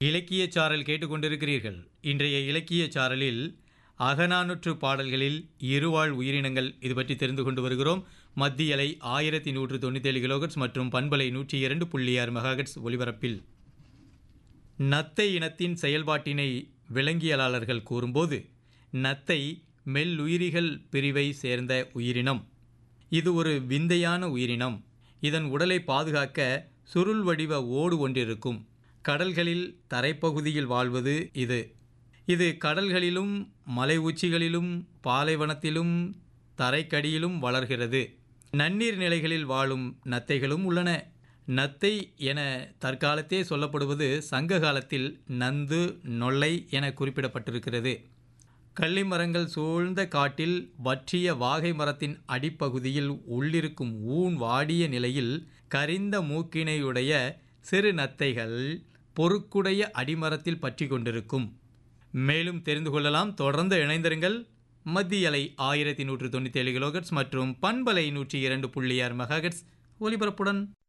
இலக்கியச் சாரல் கேட்டுக்கொண்டிருக்கிறீர்கள் இன்றைய இலக்கியச் சாரலில் அகநானூற்று பாடல்களில் இருவாழ் உயிரினங்கள் இது பற்றி தெரிந்து கொண்டு வருகிறோம் மத்திய அலை ஆயிரத்தி நூற்று தொண்ணூத்தேழு கிலோகட்ஸ் மற்றும் பண்பலை நூற்றி இரண்டு புள்ளி ஆறு மெகாகட்ஸ் ஒலிபரப்பில் நத்தை இனத்தின் செயல்பாட்டினை விலங்கியலாளர்கள் கூறும்போது நத்தை மெல்லுயிரிகள் பிரிவை சேர்ந்த உயிரினம் இது ஒரு விந்தையான உயிரினம் இதன் உடலை பாதுகாக்க சுருள் வடிவ ஓடு ஒன்றிருக்கும் கடல்களில் தரைப்பகுதியில் வாழ்வது இது இது கடல்களிலும் மலை உச்சிகளிலும் பாலைவனத்திலும் தரைக்கடியிலும் வளர்கிறது நன்னீர் நிலைகளில் வாழும் நத்தைகளும் உள்ளன நத்தை என தற்காலத்தே சொல்லப்படுவது சங்க காலத்தில் நந்து நொல்லை என குறிப்பிடப்பட்டிருக்கிறது கள்ளி மரங்கள் சூழ்ந்த காட்டில் வற்றிய வாகை மரத்தின் அடிப்பகுதியில் உள்ளிருக்கும் ஊன் வாடிய நிலையில் கரிந்த மூக்கினையுடைய சிறு நத்தைகள் பொறுக்குடைய அடிமரத்தில் பற்றி கொண்டிருக்கும் மேலும் தெரிந்து கொள்ளலாம் தொடர்ந்து இணைந்திருங்கள் மத்திய அலை ஆயிரத்தி நூற்று தொண்ணூற்றி ஏழு கிலோகட்ஸ் மற்றும் பண்பலை நூற்றி இரண்டு புள்ளி ஆறு மெகாகட்ஸ் ஒலிபரப்புடன்